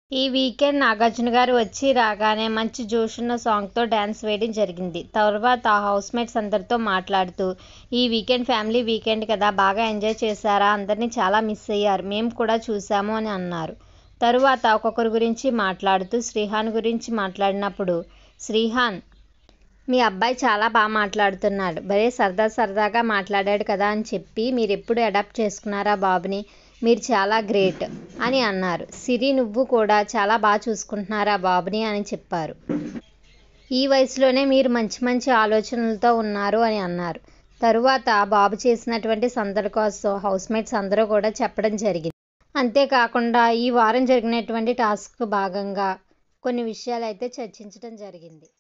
ఈ వీకెండ్ నాగార్జున గారు వచ్చి రాగానే మంచి జోష్ ఉన్న సాంగ్తో డ్యాన్స్ వేయడం జరిగింది తర్వాత హౌస్ మేట్స్ అందరితో మాట్లాడుతూ ఈ వీకెండ్ ఫ్యామిలీ వీకెండ్ కదా బాగా ఎంజాయ్ చేశారా అందరినీ చాలా మిస్ అయ్యారు మేము కూడా చూసాము అని అన్నారు తరువాత ఒక్కొక్కరి గురించి మాట్లాడుతూ శ్రీహాన్ గురించి మాట్లాడినప్పుడు శ్రీహాన్ మీ అబ్బాయి చాలా బాగా మాట్లాడుతున్నాడు భలే సరదా సరదాగా మాట్లాడాడు కదా అని చెప్పి మీరు ఎప్పుడు అడాప్ట్ చేసుకున్నారా బాబుని మీరు చాలా గ్రేట్ అని అన్నారు సిరి నువ్వు కూడా చాలా బాగా చూసుకుంటున్నారా బాబుని అని చెప్పారు ఈ వయసులోనే మీరు మంచి మంచి ఆలోచనలతో ఉన్నారు అని అన్నారు తరువాత బాబు చేసినటువంటి సందడి కోసం హౌస్ మేట్స్ అందరూ కూడా చెప్పడం జరిగింది అంతేకాకుండా ఈ వారం జరిగినటువంటి టాస్క్ భాగంగా కొన్ని విషయాలు అయితే చర్చించడం జరిగింది